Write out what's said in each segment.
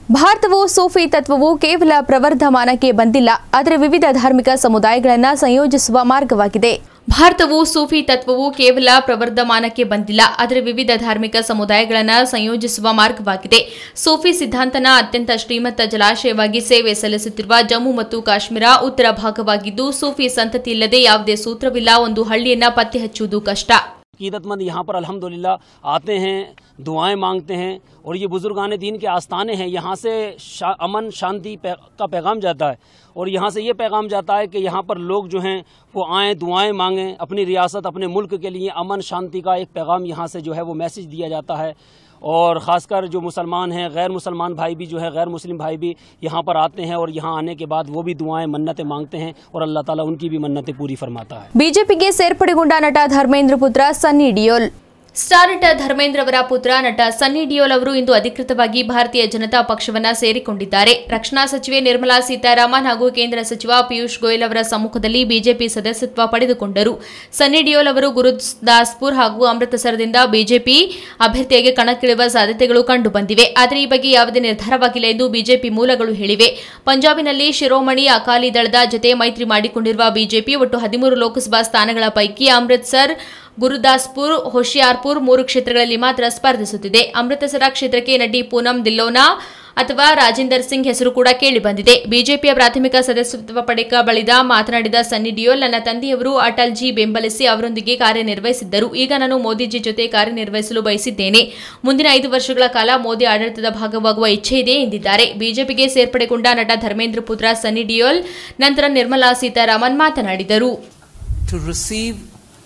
ಭಾರತವು ಸೂಫಿ ತತ್ವವು ಕೇವಲ ಪ್ರವರ್ಧಮಾನಕ್ಕೆ ಬಂದಿಲ್ಲ ಆದರೆ ವಿವಿಧ ಧಾರ್ಮಿಕ ಸಮುದಾಯಗಳನ್ನು ಸಂಯೋಜಿಸುವ ಮಾರ್ಗವಾಗಿದೆ ಭಾರತವು ಸೂಫಿ ತತ್ವವು ಕೇವಲ ಪ್ರವರ್ಧಮಾನಕ್ಕೆ ಬಂದಿಲ್ಲ ಆದರೆ ವಿವಿಧ ಧಾರ್ಮಿಕ ಸಮುದಾಯಗಳನ್ನು ಸಂಯೋಜಿಸುವ ಮಾರ್ಗವಾಗಿದೆ ಸೂಫಿ ಸಿದ್ಧಾಂತನ ಅತ್ಯಂತ ಶ್ರೀಮಂತ ಜಲಾಶಯವಾಗಿ ಸೇವೆ ಸಲ್ಲಿಸುತ್ತಿರುವ ಜಮ್ಮು ಮತ್ತು ಕಾಶ್ಮೀರ ಉತ್ತರ ಭಾಗವಾಗಿದ್ದು ಸೂಫಿ ಸಂತತಿ ಇಲ್ಲದೆ ಯಾವುದೇ ಸೂತ್ರವಿಲ್ಲ ಒಂದು ಹಳ್ಳಿಯನ್ನ ಪತ್ತೆ ಹಚ್ಚುವುದು ಕಷ್ಟ अकीदतमंद यहाँ पर अल्हम्दुलिल्लाह आते हैं दुआएं मांगते हैं और ये बुजुर्गान दीन के आस्थाने हैं यहाँ से शा, अमन शांति पै, का पैगाम जाता है और यहाँ से ये पैगाम जाता है कि यहाँ पर लोग जो हैं वो आएँ दुआएं मांगें अपनी रियासत अपने मुल्क के लिए अमन शांति का एक पैगाम यहाँ से जो है वो मैसेज दिया जाता है और ख़ासकर जो मुसलमान हैं गैर मुसलमान भाई भी जो है गैर मुस्लिम भाई भी यहाँ पर आते हैं और यहाँ आने के बाद वो भी दुआएं मन्नतें मांगते हैं और अल्लाह ताला उनकी भी मन्नतें पूरी फरमाता है ಬಿಜೆಪಿಗೆ ಸೇರ್ಪಡೆಗೊಂಡ ನಟ ಧರ್ಮೇಂದ್ರ ಪುತ್ರ ಸನ್ನಿ ಡಿಯೋಲ್ ಸ್ಟಾರ್ ನಟ ಧರ್ಮೇಂದ್ರ ಅವರ ಪುತ್ರ ನಟ ಸನ್ನಿ ಡಿಯೋಲ್ ಅವರು ಇಂದು ಅಧಿಕೃತವಾಗಿ ಭಾರತೀಯ ಜನತಾ ಪಕ್ಷವನ್ನ ಸೇರಿಕೊಂಡಿದ್ದಾರೆ ರಕ್ಷಣಾ ಸಚಿವೆ ನಿರ್ಮಲಾ ಸೀತಾರಾಮನ್ ಹಾಗೂ ಕೇಂದ್ರ ಸಚಿವ ಪಿಯೂಷ್ ಗೋಯಲ್ ಅವರ ಸಮ್ಮುಖದಲ್ಲಿ ಬಿಜೆಪಿ ಸದಸ್ಯತ್ವ ಪಡೆದುಕೊಂಡರು ಸನ್ನಿ ಡಿಯೋಲ್ ಅವರು ಗುರುದಾಸ್ಪುರ್ ಹಾಗೂ ಅಮೃತಸರದಿಂದ ಬಿಜೆಪಿ ಅಭ್ಯರ್ಥಿಯಾಗಿ ಕಣಕ್ಕಿಳಿಯುವ ಸಾಧ್ಯತೆಗಳು ಕಂಡುಬಂದಿವೆ ಆದರೆ ಈ ಬಗ್ಗೆ ಯಾವುದೇ ನಿರ್ಧಾರವಾಗಿಲ್ಲ ಎಂದು ಬಿಜೆಪಿ ಮೂಲಗಳು ಹೇಳಿವೆ ಪಂಜಾಬಿನಲ್ಲಿ ಶಿರೋಮಣಿ ಅಕಾಲಿ ದಳದ ಜತೆ ಮೈತ್ರಿ ಮಾಡಿಕೊಂಡಿರುವ ಬಿಜೆಪಿ ಒಟ್ಟು ಹದಿಮೂರು ಲೋಕಸಭಾ ಸ್ಥಾನಗಳ ಪೈಕಿ ಅಮೃತ್ಸರ್ ಗುರುದಾಸ್ಪುರ್ ಹೋಶಿಯಾರ್ಪುರ್ ಮೂರು ಕ್ಷೇತ್ರಗಳಲ್ಲಿ ಮಾತ್ರ ಸ್ಪರ್ಧಿಸುತ್ತಿದೆ ಅಮೃತಸರ ಕ್ಷೇತ್ರಕ್ಕೆ ನಟಿ ಪೂನಂ ದಿಲ್ಲೋನಾ ಅಥವಾ ರಾಜೇಂದರ್ ಸಿಂಗ್ ಹೆಸರು ಕೂಡ ಕೇಳಿಬಂದಿದೆ ಬಿಜೆಪಿಯ ಪ್ರಾಥಮಿಕ ಸದಸ್ಯತ್ವ ಪಡೆಕ ಬಳಿದ ಮಾತನಾಡಿದ ಸನ್ನಿ ಡಿಯೋಲ್ ನನ್ನ ತಂದೆಯವರು ಅಟಲ್ ಜಿ ಬೆಂಬಲಿಸಿ ಅವರೊಂದಿಗೆ ಕಾರ್ಯನಿರ್ವಹಿಸಿದ್ದರು ಈಗ ನಾನು ಮೋದಿಜಿ ಜೊತೆ ಕಾರ್ಯನಿರ್ವಹಿಸಲು ಬಯಸಿದ್ದೇನೆ ಮುಂದಿನ ಐದು ವರ್ಷಗಳ ಕಾಲ ಮೋದಿ ಆಡಳಿತದ ಭಾಗವಾಗುವ ಇಚ್ಛೆ ಇದೆ ಎಂದಿದ್ದಾರೆ ಬಿಜೆಪಿಗೆ ಸೇರ್ಪಡೆಗೊಂಡ ನಟ ಧರ್ಮೇಂದ್ರ ಪುತ್ರ ಸನ್ನಿ ಡಿಯೋಲ್ ನಂತರ ನಿರ್ಮಲಾ ಸೀತಾರಾಮನ್ ಮಾತನಾಡಿದರು to receive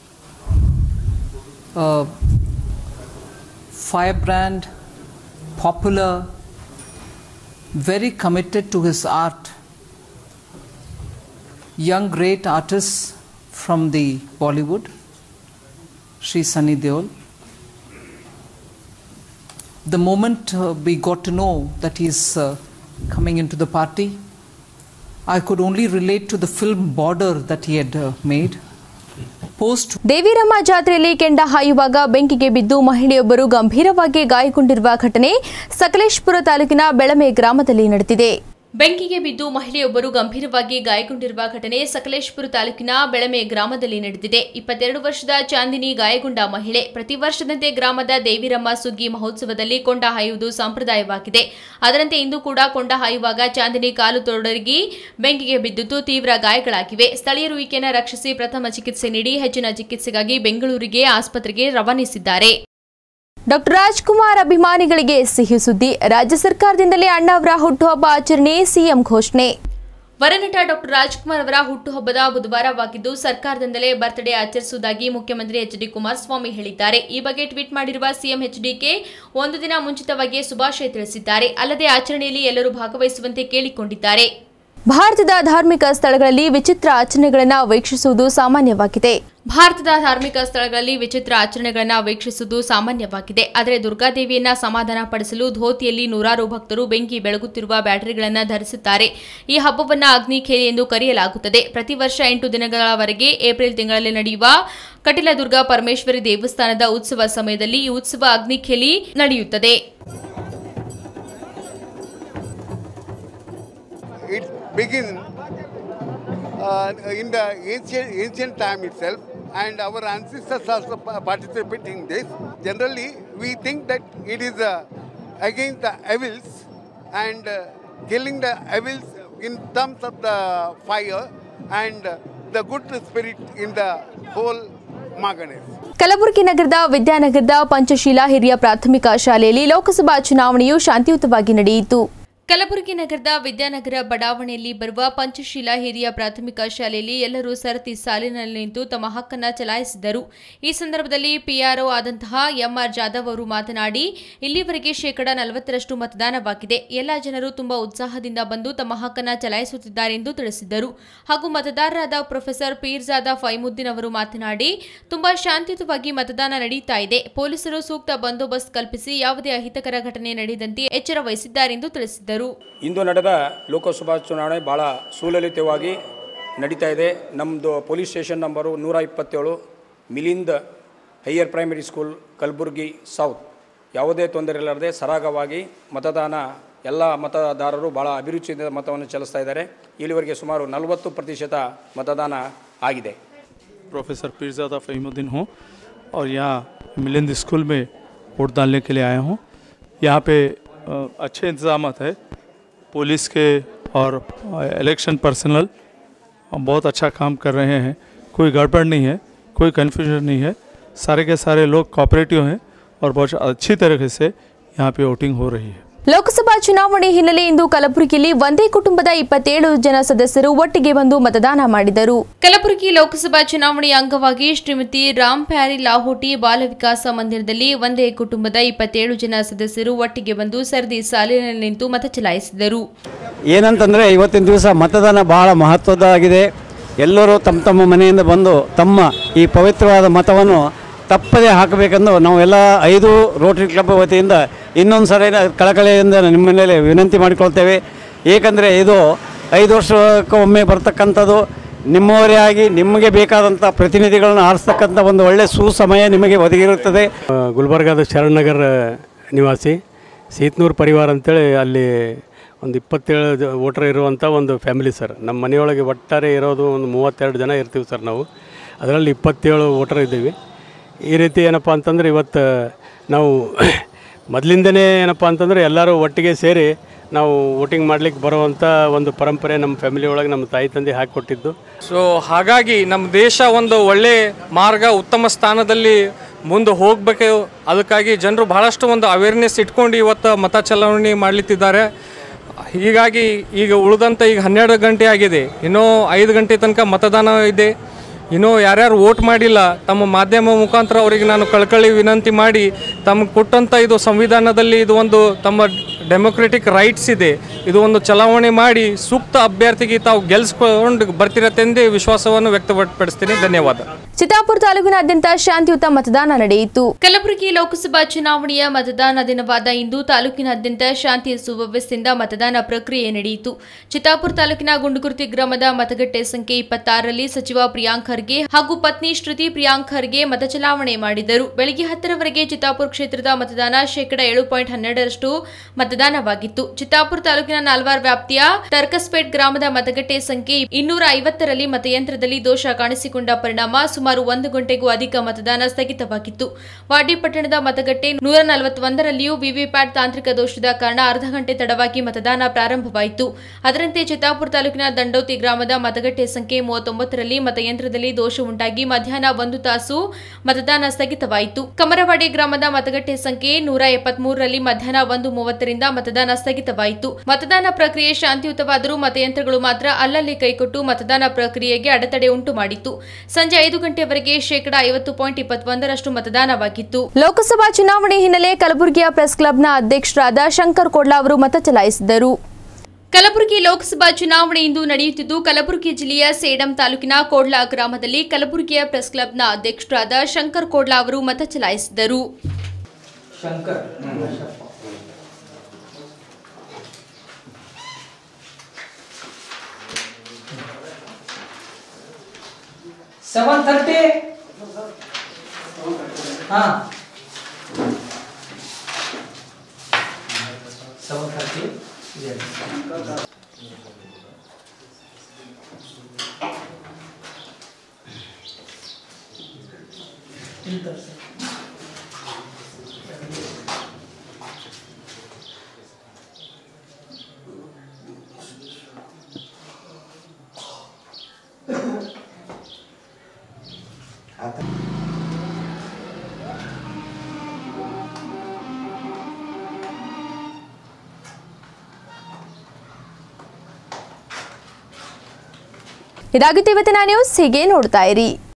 a firebrand, popular, very committed to his art, young great artist from the Bollywood, Sri Sunny Deol. The moment uh, we got to know that he is uh, coming into the party, I could only relate to the film Border that he had uh, made. Post Deviramma ಜಾತ್ರೆಯಲ್ಲಿ ಕೆಂಡ ಹಾಯುವಾಗ ಬೆಂಕಿಗೆ ಬಿದ್ದು ಮಹಿಳೆಯೊಬ್ಬರು ಗಂಭೀರವಾಗಿ ಗಾಯಗೊಂಡಿರುವ ಘಟನೆ ಸಕಲೇಶ್ಪುರ ತಾಲೂಕಿನ ಬೆಳಮೆ ಗ್ರಾಮದಲ್ಲಿ ನಡೆದಿದೆ ಬೆಂಕಿಗೆ ಬಿದ್ದು ಮಹಿಳೆಯೊಬ್ಬರು ಗಂಭೀರವಾಗಿ ಗಾಯಗೊಂಡಿರುವ ಘಟನೆ ಸಕಲೇಶ್ಪುರ ತಾಲೂಕಿನ ಬೆಳಮೆ ಗ್ರಾಮದಲ್ಲಿ ನಡೆದಿದೆ ಇಪ್ಪತ್ತೆರಡು ವರ್ಷದ ಚಾಂದಿನಿ ಗಾಯಗೊಂಡ ಮಹಿಳೆ ಪ್ರತಿ ವರ್ಷದಂತೆ ಗ್ರಾಮದ ದೇವಿರಮ್ಮ ಸುಗ್ಗಿ ಮಹೋತ್ಸವದಲ್ಲಿ ಕೊಂಡ ಹಾಯುವುದು ಸಂಪ್ರದಾಯವಾಗಿದೆ ಅದರಂತೆ ಇಂದು ಕೂಡ ಕೊಂಡ ಹಾಯುವಾಗ ಚಾಂದಿನಿ ಕಾಲು ತೊಡಗಿ ಬೆಂಕಿಗೆ ಬಿದ್ದಿದ್ದು ತೀವ್ರ ಗಾಯಗಳಾಗಿವೆ ಸ್ಥಳೀಯರು ಈಕೆಯನ್ನು ರಕ್ಷಿಸಿ ಪ್ರಥಮ ಚಿಕಿತ್ಸೆ ನೀಡಿ ಹೆಚ್ಚಿನ ಚಿಕಿತ್ಸೆಗಾಗಿ ಬೆಂಗಳೂರಿಗೆ ಆಸ್ಪತ್ರೆಗೆ ರವಾನಿಸಿದ್ದಾರೆ ಡಾಕ್ಟರ್ ರಾಜ್ಕುಮಾರ್ ಅಭಿಮಾನಿಗಳಿಗೆ ಸಿಹಿ ಸುದ್ದಿ ರಾಜ್ಯ ಸರ್ಕಾರದಿಂದಲೇ ಅಣ್ಣ ಅವರ ಹುಟ್ಟುಹಬ್ಬ ಆಚರಣೆ ಸಿಎಂ ಘೋಷಣೆ ವರನಟ ಡಾಕ್ಟರ್ ರಾಜ್ಕುಮಾರ್ ಅವರ ಹುಟ್ಟುಹಬ್ಬದ ಬುಧವಾರವಾಗಿದ್ದು ಸರ್ಕಾರದಿಂದಲೇ ಬರ್ತ್ಡೇ ಆಚರಿಸುವುದಾಗಿ ಮುಖ್ಯಮಂತ್ರಿ ಎಚ್ ಡಿ ಕುಮಾರಸ್ವಾಮಿ ಹೇಳಿದ್ದಾರೆ ಈ ಬಗ್ಗೆ ಟ್ವೀಟ್ ಮಾಡಿರುವ ಸಿಎಂ ಎಚ್ಡಿಕೆ ಒಂದು ದಿನ ಮುಂಚಿತವಾಗಿಯೇ ಶುಭಾಶಯ ತಿಳಿಸಿದ್ದಾರೆ ಅಲ್ಲದೆ ಆಚರಣೆಯಲ್ಲಿ ಎಲ್ಲರೂ ಭಾಗವಹಿಸುವಂತೆ ಕೇಳಿಕೊಂಡಿದ್ದಾರೆ ಭಾರತದ ಧಾರ್ಮಿಕ ಸ್ಥಳಗಳಲ್ಲಿ ವಿಚಿತ್ರ ಆಚರಣೆಗಳನ್ನು ವೀಕ್ಷಿಸುವುದು ಸಾಮಾನ್ಯವಾಗಿದೆ ಭಾರತದ ಧಾರ್ಮಿಕ ಸ್ಥಳಗಳಲ್ಲಿ ವಿಚಿತ್ರ ಆಚರಣೆಗಳನ್ನು ವೀಕ್ಷಿಸುವುದು ಸಾಮಾನ್ಯವಾಗಿದೆ ಆದರೆ ದುರ್ಗಾದೇವಿಯನ್ನ ಸಮಾಧಾನ ಪಡಿಸಲು ಧೋತಿಯಲ್ಲಿ ನೂರಾರು ಭಕ್ತರು ಬೆಂಕಿ ಬೆಳಗುತ್ತಿರುವ ಬ್ಯಾಟರಿಗಳನ್ನು ಧರಿಸುತ್ತಾರೆ ಈ ಹಬ್ಬವನ್ನು ಅಗ್ನಿಖೇಲಿ ಎಂದು ಕರೆಯಲಾಗುತ್ತದೆ ಪ್ರತಿ ವರ್ಷ ಎಂಟು ದಿನಗಳವರೆಗೆ ಏಪ್ರಿಲ್ ತಿಂಗಳಲ್ಲಿ ನಡೆಯುವ ಕಟಿಲ ದುರ್ಗಾ ಪರಮೇಶ್ವರಿ ದೇವಸ್ಥಾನದ ಉತ್ಸವ ಸಮಯದಲ್ಲಿ ಈ ಉತ್ಸವ ಅಗ್ನಿಖೇಲಿ ನಡೆಯುತ್ತದೆ it begins uh, in the ancient, ancient time itself and our ancestors also pa- participate in this. Generally, we think that it is uh, against the evils and uh, killing the evils in terms of the fire and uh, the good spirit in the whole Maganes. Kalaburagi ನಗರದ ವಿದ್ಯಾನಗರದ ಪಂಚಶೀಲ ಹಿರಿಯ ಪ್ರಾಥಮಿಕ ಶಾಲೆಯಲ್ಲಿ ಲೋಕಸಭಾ ಚುನಾವಣೆಯು ಶಾಂತಿಯುತವಾಗಿ ನಡೆಯಿತು ಕಲಬುರಗಿ ನಗರದ ವಿದ್ಯಾನಗರ ಬಡಾವಣೆಯಲ್ಲಿ ಬರುವ ಪಂಚಶೀಲ ಹಿರಿಯ ಪ್ರಾಥಮಿಕ ಶಾಲೆಯಲ್ಲಿ ಎಲ್ಲರೂ ಸರತಿ ಸಾಲಿನಲ್ಲಿ ನಿಂತು ತಮ್ಮ ಹಕ್ಕನ್ನು ಚಲಾಯಿಸಿದರು ಈ ಸಂದರ್ಭದಲ್ಲಿ ಪಿಆರ್ಒ ಆದಂತಹ ಎಂಆರ್ ಜಾಧವ್ ಅವರು ಮಾತನಾಡಿ ಇಲ್ಲಿವರೆಗೆ ಶೇಕಡ ನಲವತ್ತರಷ್ಟು ಮತದಾನವಾಗಿದೆ ಎಲ್ಲ ಜನರು ತುಂಬಾ ಉತ್ಸಾಹದಿಂದ ಬಂದು ತಮ್ಮ ಹಕ್ಕನ್ನು ಚಲಾಯಿಸುತ್ತಿದ್ದಾರೆ ಎಂದು ತಿಳಿಸಿದರು ಹಾಗೂ ಮತದಾರರಾದ ಪ್ರೊಫೆಸರ್ ಪೀರ್ಜಾದ ಫೈಮುದ್ದೀನ್ ಅವರು ಮಾತನಾಡಿ ತುಂಬಾ ಶಾಂತಿಯುತವಾಗಿ ಮತದಾನ ನಡೆಯುತ್ತಾ ಇದೆ ಪೊಲೀಸರು ಸೂಕ್ತ ಬಂದೋಬಸ್ತ್ ಕಲ್ಪಿಸಿ ಯಾವುದೇ ಅಹಿತಕರ ಘಟನೆ ನಡೆಯದಂತೆ ಎಚ್ಚರ ವಹಿಸಿದ್ದಾರೆಂದು ತಿಳಿಸಿದರು ಇಂದು ನಡೆದ ಲೋಕಸಭಾ ಚುನಾವಣೆ ಭಾಳ ಸುಲಲಿತವಾಗಿ ನಡೀತಾ ಇದೆ ನಮ್ಮದು ಪೊಲೀಸ್ ಸ್ಟೇಷನ್ ನಂಬರು ನೂರ ಇಪ್ಪತ್ತೇಳು Milind higher primary school Kalaburagi south ಯಾವುದೇ ತೊಂದರೆ ಇಲ್ಲದೆ ಸರಾಗವಾಗಿ ಮತದಾನ ಎಲ್ಲ ಮತದಾರರು ಭಾಳ ಅಭಿರುಚಿಯಿಂದ ಮತವನ್ನು ಚಲಿಸ್ತಾ ಇದ್ದಾರೆ ಇಲ್ಲಿವರೆಗೆ ಸುಮಾರು ನಲವತ್ತು ಪ್ರತಿಶತ ಮತದಾನ ಆಗಿದೆ प्रोफेसर पीरजादा फ़हीमुद्दीन हूँ और यहाँ मिलिंद स्कूल में वोट डालने के लिए आया हूँ यहाँ पे अ, अच्छे इंतजाम है पुलिस के और इलेक्शन पर्सनल बहुत अच्छा काम कर रहे हैं कोई गड़बड़ नहीं है कोई कन्फ्यूजन नहीं है सारे के सारे लोग कोऑपरेटिव हैं और बहुत अच्छी तरीके से यहाँ पे वोटिंग हो रही है ಲೋಕಸಭಾ ಚುನಾವಣೆ ಹಿನ್ನೆಲೆ ಇಂದು ಕಲಬುರಗಿಯಲ್ಲಿ ಒಂದೇ ಕುಟುಂಬದ ಇಪ್ಪತ್ತೇಳು ಜನ ಸದಸ್ಯರು ಒಟ್ಟಿಗೆ ಬಂದು ಮತದಾನ ಮಾಡಿದರು ಕಲಬುರಗಿ ಲೋಕಸಭಾ ಚುನಾವಣೆಯ ಅಂಗವಾಗಿ ಶ್ರೀಮತಿ ರಾಮ್ ಪ್ಯಾರಿ ಲಾಹೋಟಿ ಬಾಲ ವಿಕಾಸ ಮಂದಿರದಲ್ಲಿ ಒಂದೇ ಕುಟುಂಬದ ಇಪ್ಪತ್ತೇಳು ಜನ ಸದಸ್ಯರು ಒಟ್ಟಿಗೆ ಬಂದು ಸರದಿ ಸಾಲಿನಲ್ಲಿ ನಿಂತು ಮತ ಚಲಾಯಿಸಿದರು ಏನಂತಂದರೆ ಇವತ್ತಿನ ದಿವಸ ಮತದಾನ ಬಹಳ ಮಹತ್ವದ್ದಾಗಿದೆ ಎಲ್ಲರೂ ತಮ್ಮ ತಮ್ಮ ಮನೆಯಿಂದ ಬಂದು ತಮ್ಮ ಈ ಪವಿತ್ರವಾದ ಮತವನ್ನು ತಪ್ಪದೇ ಹಾಕಬೇಕೆಂದು ನಾವು ಎಲ್ಲ ಐದು ರೋಟರಿ ಕ್ಲಬ್ ವತಿಯಿಂದ ಇನ್ನೊಂದು ಸರಿ ಕಳಕಳಿಯಿಂದ ನಿಮ್ಮ ಮೇಲೆ ವಿನಂತಿ ಮಾಡಿಕೊಳ್ತೇವೆ ಏಕೆಂದರೆ ಇದು ಐದು ವರ್ಷಕ್ಕೊಮ್ಮೆ ಬರ್ತಕ್ಕಂಥದ್ದು ನಿಮ್ಮವರೇ ಆಗಿ ನಿಮಗೆ ಬೇಕಾದಂಥ ಪ್ರತಿನಿಧಿಗಳನ್ನು ಆರಿಸ್ತಕ್ಕಂಥ ಒಂದು ಒಳ್ಳೆಯ ಸುಸಮಯ ನಿಮಗೆ ಒದಗಿರುತ್ತದೆ ಗುಲ್ಬರ್ಗಾದ ಶರಣನಗರ ನಿವಾಸಿ ಸೀತ್ನೂರು ಪರಿವಾರ ಅಂತೇಳಿ ಅಲ್ಲಿ ಒಂದು ಇಪ್ಪತ್ತೇಳು ಜ ವೋಟರ್ ಇರುವಂಥ ಒಂದು ಫ್ಯಾಮಿಲಿ ಸರ್ ನಮ್ಮ ಮನೆಯೊಳಗೆ ಒಟ್ಟಾರೆ ಇರೋದು ಒಂದು ಮೂವತ್ತೆರಡು ಜನ ಇರ್ತೀವಿ ಸರ್ ನಾವು ಅದರಲ್ಲಿ ಇಪ್ಪತ್ತೇಳು ವೋಟರ್ ಇದ್ದೀವಿ ಈ ರೀತಿ ಏನಪ್ಪ ಅಂತಂದ್ರೆ ಇವತ್ತು ನಾವು ಮೊದಲಿಂದನೇ ಏನಪ್ಪ ಅಂತಂದರೆ ಎಲ್ಲರೂ ಒಟ್ಟಿಗೆ ಸೇರಿ ನಾವು ವೋಟಿಂಗ್ ಮಾಡ್ಲಿಕ್ಕೆ ಬರುವಂಥ ಒಂದು ಪರಂಪರೆ ನಮ್ಮ ಫ್ಯಾಮಿಲಿ ಒಳಗೆ ನಮ್ಮ ತಾಯಿ ತಂದೆ ಹಾಕಿಕೊಟ್ಟಿದ್ದು ಸೊ ಹಾಗಾಗಿ ನಮ್ಮ ದೇಶ ಒಂದು ಒಳ್ಳೆ ಮಾರ್ಗ ಉತ್ತಮ ಸ್ಥಾನದಲ್ಲಿ ಮುಂದೆ ಹೋಗಬೇಕು ಅದಕ್ಕಾಗಿ ಜನರು ಬಹಳಷ್ಟು ಒಂದು ಅವೇರ್ನೆಸ್ ಇಟ್ಕೊಂಡು ಇವತ್ತು ಮತ ಚಲಾವಣೆ ಮಾಡಲಿತ್ತಿದ್ದಾರೆ ಹೀಗಾಗಿ ಈಗ ಉಳಿದಂಥ ಈಗ ಹನ್ನೆರಡು ಗಂಟೆ ಆಗಿದೆ ಇನ್ನೂ ಐದು ಗಂಟೆ ತನಕ ಮತದಾನ ಇದೆ ಇನ್ನೂ ಯಾರ್ಯಾರು ವೋಟ್ ಮಾಡಿಲ್ಲ ತಮ್ಮ ಮಾಧ್ಯಮ ಮುಖಾಂತರ ಅವರಿಗೆ ನಾನು ಕಳ್ಕಳಿ ವಿನಂತಿ ಮಾಡಿ ತಮಗೆ ಕೊಟ್ಟಂಥ ಇದು ಸಂವಿಧಾನದಲ್ಲಿ ಇದು ಒಂದು ತಮ್ಮ ಡೆಮೊಕ್ರೆಟಿಕ್ ರೈಟ್ಸ್ ಇದೆ ಇದು ಒಂದು ಚಲಾವಣೆ ಮಾಡಿ ಸೂಕ್ತ ಅಭ್ಯರ್ಥಿಗೆ ತಾವು ಗೆಲ್ಸ್ಕೊಂಡು ಬರ್ತಿರತ್ತೆಂದೇ ವಿಶ್ವಾಸವನ್ನು ವ್ಯಕ್ತಪಡಿಸ್ತೀನಿ ಧನ್ಯವಾದ ಚಿತ್ತಾಪುರ ತಾಲೂಕಿನಾದ್ಯಂತ ಶಾಂತಿಯುತ ಮತದಾನ ನಡೆಯಿತು ಕಲಬುರಗಿ ಲೋಕಸಭಾ ಚುನಾವಣೆಯ ಮತದಾನ ದಿನವಾದ ಇಂದು ತಾಲೂಕಿನಾದ್ಯಂತ ಶಾಂತಿ ಸುವ್ಯವಸ್ಥೆಯಿಂದ ಮತದಾನ ಪ್ರಕ್ರಿಯೆ ನಡೆಯಿತು ಚಿತ್ತಾಪುರ ತಾಲೂಕಿನ ಗುಂಡುಗುರ್ತಿ ಗ್ರಾಮದ ಮತಗಟ್ಟೆ ಸಂಖ್ಯೆ ಇಪ್ಪತ್ತಾರರಲ್ಲಿ ಸಚಿವ ಪ್ರಿಯಾಂಕ್ ಖರ್ಗೆ ಹಾಗೂ ಪತ್ನಿ ಶ್ರುತಿ ಪ್ರಿಯಾಂಕ್ ಖರ್ಗೆ ಮತ ಚಲಾವಣೆ ಮಾಡಿದರು ಬೆಳಗ್ಗೆ ಹತ್ತರವರೆಗೆ ಚಿತ್ತಾಪುರ ಕ್ಷೇತ್ರದ ಮತದಾನ ಶೇಕಡ ಏಳು ಪಾಯಿಂಟ್ ಹನ್ನೆರಡರಷ್ಟು ಮತದಾನವಾಗಿತ್ತು ಚಿತ್ತಾಪುರ ತಾಲೂಕಿನ ನಾಲ್ವಾರ್ ವ್ಯಾಪ್ತಿಯ ತರ್ಕಸ್ಪೇಟ್ ಗ್ರಾಮದ ಮತಗಟ್ಟೆ ಸಂಖ್ಯೆ ಇನ್ನೂರ ಐವತ್ತರಲ್ಲಿ ಮತಯಂತ್ರದಲ್ಲಿ ದೋಷ ಕಾಣಿಸಿಕೊಂಡ ಪರಿಣಾಮ ಸುಮಾರು ಒಂದು ಗಂಟೆಗೂ ಅಧಿಕ ಮತದಾನ ಸ್ಥಗಿತವಾಗಿತ್ತು ವಾಡಿ ಪಟ್ಟಣದ ಮತಗಟ್ಟೆ ನೂರ ನಲವತ್ತೊಂದರಲ್ಲಿಯೂ ವಿವಿಪ್ಯಾಟ್ ತಾಂತ್ರಿಕ ದೋಷದ ಕಾರಣ ಅರ್ಧ ಗಂಟೆ ತಡವಾಗಿ ಮತದಾನ ಪ್ರಾರಂಭವಾಯಿತು ಅದರಂತೆ ಚಿತ್ತಾಪುರ ತಾಲೂಕಿನ ದಂಡೋತಿ ಗ್ರಾಮದ ಮತಗಟ್ಟೆ ಸಂಖ್ಯೆ ಮೂವತ್ತೊಂಬತ್ತರಲ್ಲಿ ಮತಯಂತ್ರದಲ್ಲಿ ದೋಷ ಉಂಟಾಗಿ ಮಧ್ಯಾಹ್ನ ಒಂದು ತಾಸು ಮತದಾನ ಸ್ಥಗಿತವಾಯಿತು ಕಮರವಾಡಿ ಗ್ರಾಮದ ಮತಗಟ್ಟೆ ಸಂಖ್ಯೆ ನೂರ ಎಪ್ಪತ್ಮೂರರಲ್ಲಿ ಮಧ್ಯಾಹ್ನ ಒಂದು ಮೂವತ್ತರಿಂದ ಮತದಾನ ಸ್ಥಗಿತವಾಯಿತು ಮತದಾನ ಪ್ರಕ್ರಿಯೆ ಶಾಂತಿಯುತವಾದರೂ ಮತಯಂತ್ರಗಳು ಮಾತ್ರ ಅಲ್ಲಲ್ಲಿ ಕೈಕೊಟ್ಟು ಮತದಾನ ಪ್ರಕ್ರಿಯೆಗೆ ಅಡೆತಡೆ ಉಂಟು ಮಾಡಿತ್ತು ಸಂಜೆ ಐದು ಗಂಟೆವರೆಗೆ ಶೇಕಡಾ ಐವತ್ತು ಪಾಯಿಂಟ್ ಇಪ್ಪತ್ತೊಂದರಷ್ಟು ಮತದಾನವಾಗಿತ್ತು ಲೋಕಸಭಾ ಚುನಾವಣೆ ಹಿನ್ನೆಲೆ ಕಲಬುರಗಿಯ ಪ್ರೆಸ್ ಕ್ಲಬ್ನ ಅಧ್ಯಕ್ಷರಾದ ಶಂಕರ್ ಕೋಡ್ಲಾ ಅವರು ಮತ ಚಲಾಯಿಸಿದರು ಕಲಬುರಗಿ ಲೋಕಸಭಾ ಚುನಾವಣೆ ಇಂದು ನಡೆಯುತ್ತಿದ್ದು ಕಲಬುರಗಿ ಜಿಲ್ಲೆಯ ಸೇಡಂ ತಾಲೂಕಿನ ಕೋಡ್ಲಾ ಗ್ರಾಮದಲ್ಲಿ ಕಲಬುರಗಿಯ ಪ್ರೆಸ್ ಕ್ಲಬ್ನ ಅಧ್ಯಕ್ಷರಾದ ಶಂಕರ್ ಕೋಡ್ಲಾ ಅವರು ಮತ ಚಲಾಯಿಸಿದರು ಸೆವೆನ್ ಥರ್ಟಿ ಹಾ ಸೆವೆನ್ ಥರ್ಟಿ ಇದಾಗಿತ್ತು ಇವತ್ತಿನ ನ್ಯೂಸ್ ಹೀಗೆ ನೋಡ್ತಾ ಇರಿ